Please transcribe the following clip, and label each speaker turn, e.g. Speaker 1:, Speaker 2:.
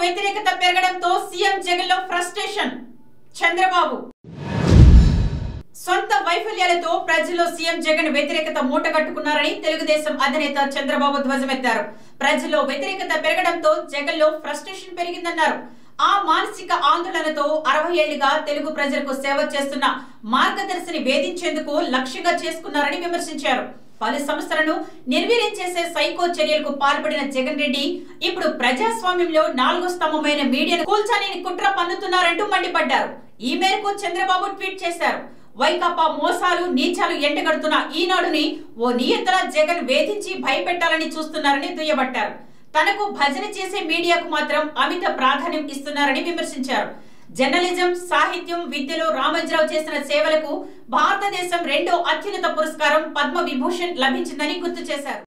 Speaker 1: వ్యతిరేకత పెరగడంతో సీఎం జగన్ లో ఫ్రస్ట్రేషన్ చంద్రబాబు సొంత వైఫల్యాలతో ప్రజల్లో సీఎం జగన్ వ్యతిరేకత మూటగట్టుకున్నారని తెలుగుదేశం అధినేత చంద్రబాబు ధ్వజమెత్తారు ప్రజల్లో వ్యతిరేకత పెరగడంతో జగన్ లో ఫ్రస్ట్రేషన్ పెరిగిందన్నారు ఆ మానసిక ఆందోళనతో అరవై ఏళ్లుగా తెలుగు ప్రజలకు సేవ చేస్తున్న మార్గదర్శిని వేధించేందుకు లక్ష్యంగా చేసుకున్నారని విమర్శించారు పలు సంస్థలను నిర్వీర్యం చేసే సైకో చర్యలకు పాల్పడిన జగన్ రెడ్డి ఇప్పుడు ప్రజాస్వామ్యంలో నాలుగో స్తంభమైన మీడియాను కూల్చాలని కుట్ర పన్నుతున్నారంటూ మండిపడ్డారు ఈ మేరకు చంద్రబాబు ట్వీట్ చేశారు వైకాపా మోసాలు నీచాలు ఎండగడుతున్న ఈనాడుని ఓ నియంత్రణ జగన్ వేధించి భయపెట్టాలని చూస్తున్నారని దుయ్యబట్టారు తనకు భజన చేసే మీడియాకు మాత్రం అమిత ప్రాధాన్యం ఇస్తున్నారని విమర్శించారు జర్నలిజం సాహిత్యం విద్యలో రామోజీరావు చేసిన సేవలకు భారతదేశం రెండో అత్యున్నత పురస్కారం పద్మ విభూషణ్ లభించిందని గుర్తు చేశారు